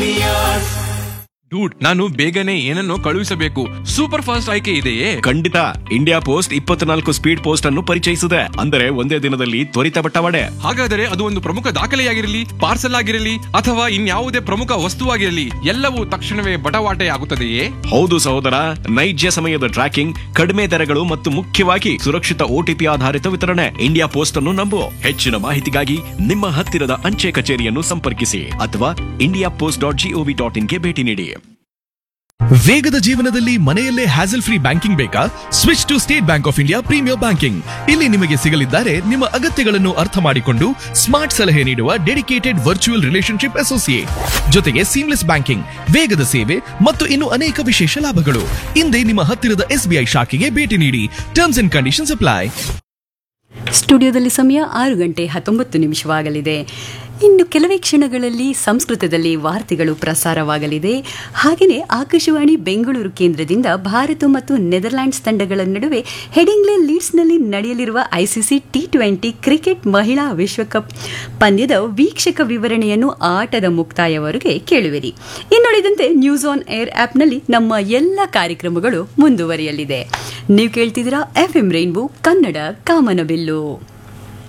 dude ನಾನು ಬೇಗನೆ ಏನನ್ನೋ ಕಳುಹಿಸಬೇಕು ಸೂಪರ್ ಫಾಸ್ಟ್ ಆಯ್ಕೆ ಇದೆಯೇ ಖಂಡಿತ ಇಂಡಿಯಾ ಪೋಸ್ಟ್ ಇಪ್ಪತ್ನಾಲ್ಕು ಸ್ಪೀಡ್ ಪೋಸ್ಟ್ ಅನ್ನು ಪರಿಚಯಿಸಿದೆ ಅಂದರೆ ಒಂದೇ ದಿನದಲ್ಲಿ ತ್ವರಿತ ಬಟ್ಟವಾಡೆ ಹಾಗಾದರೆ ಅದು ಒಂದು ಪ್ರಮುಖ ದಾಖಲೆಯಾಗಿರಲಿ ಪಾರ್ಸಲ್ ಆಗಿರಲಿ ಅಥವಾ ಇನ್ಯಾವುದೇ ಪ್ರಮುಖ ವಸ್ತುವಾಗಿರಲಿ ಎಲ್ಲವೂ ತಕ್ಷಣವೇ ಬಟವಾಟೆ ಆಗುತ್ತದೆಯೇ ಹೌದು ಸಹೋದರ ನೈಜ ಸಮಯದ ಟ್ರ್ಯಾಕಿಂಗ್ ಕಡಿಮೆ ದರಗಳು ಮತ್ತು ಮುಖ್ಯವಾಗಿ ಸುರಕ್ಷಿತ ಓಟಿಪಿ ಆಧಾರಿತ ವಿತರಣೆ ಇಂಡಿಯಾ ಪೋಸ್ಟ್ ಅನ್ನು ನಂಬು ಹೆಚ್ಚಿನ ಮಾಹಿತಿಗಾಗಿ ನಿಮ್ಮ ಹತ್ತಿರದ ಅಂಚೆ ಕಚೇರಿಯನ್ನು ಸಂಪರ್ಕಿಸಿ ಅಥವಾ India post dot GOV dot ಇನ್ಗೆ ಭೇಟಿ ನೀಡಿ ವೇಗದ ಜೀವನದಲ್ಲಿ ಮನೆಯಲ್ಲೇ ಹ್ಯಾಸಲ್ ಫ್ರೀ ಬ್ಯಾಂಕಿಂಗ್ ಬೇಕಾ switch to State Bank of India premier banking ಇಲ್ಲಿ ನಿಮಗೆ ಸಿಗಲಿದ್ದಾರೆ ನಿಮ್ಮ ಅಗತ್ಯಗಳನ್ನು ಅರ್ಥ ಮಾಡಿಕೊಂಡು ಸ್ಮಾರ್ಟ್ ಸಲಹೆ ನೀಡುವ ಡೆಡಿಕೇಟೆಡ್ ವರ್ಚುವಲ್ ರಿಲೇಶನ್ಶಿಪ್ ಅಸೋಸಿಯೇಟ್ ಜೊತೆಗೆ ಸೀಮ್ಲೆಸ್ ಬ್ಯಾಂಕಿಂಗ್ ವೇಗದ ಸೇವೆ ಮತ್ತು ಇನ್ನು ಅನೇಕ ವಿಶೇಷ ಲಾಭಗಳು ಹಿಂದೆ ನಿಮ್ಮ ಹತ್ತಿರದ ಎಸ್ಬಿಐ ಶಾಖೆಗೆ ಭೇಟಿ ನೀಡಿ ಟರ್ಮ್ಸ್ ಅಂಡ್ ಕಂಡೀಷನ್ಸ್ ಅಪ್ಲೈ ಸ್ಟುಡಿಯೋದಲ್ಲಿ ಸಮಯ ಆರು ಗಂಟೆ ಹತ್ತೊಂಬತ್ತು ನಿಮಿಷವಾಗಲಿದೆ ಇನ್ನು ಕೆಲವೇ ಕ್ಷಣಗಳಲ್ಲಿ ಸಂಸ್ಕೃತದಲ್ಲಿ ವಾರ್ತೆಗಳು ಪ್ರಸಾರವಾಗಲಿದೆ ಹಾಗೆಯೇ ಆಕಾಶವಾಣಿ ಬೆಂಗಳೂರು ಕೇಂದ್ರದಿಂದ ಭಾರತ ಮತ್ತು ನೆದರ್ಲ್ಯಾಂಡ್ಸ್ ತಂಡಗಳ ನಡುವೆ ಹೆಡಿಂಗ್ಲೆ ಲೀಡ್ಸ್ನಲ್ಲಿ ನಡೆಯಲಿರುವ ಐಸಿಸಿ ಟಿ ಟ್ವೆಂಟಿ ಕ್ರಿಕೆಟ್ ಮಹಿಳಾ ವಿಶ್ವಕಪ್ ಪಂದ್ಯದ ವೀಕ್ಷಕ ವಿವರಣೆಯನ್ನು ಆಟದ ಮುಕ್ತಾಯವರೆಗೆ ಕೇಳುವಿರಿ ಇನ್ನುಳಿದಂತೆ ನ್ಯೂಸ್ ಆನ್ ಏರ್ ಆ್ಯಪ್ನಲ್ಲಿ ನಮ್ಮ ಎಲ್ಲ ಕಾರ್ಯಕ್ರಮಗಳು ಮುಂದುವರಿಯಲಿದೆ ನೀವು ಕೇಳ್ತಿದ್ದೀರಾ ಎಫ್ ಎಂ ರೈನ್ಬೋ ಕನ್ನಡ ಕಾಮನಬಿಲ್ಲು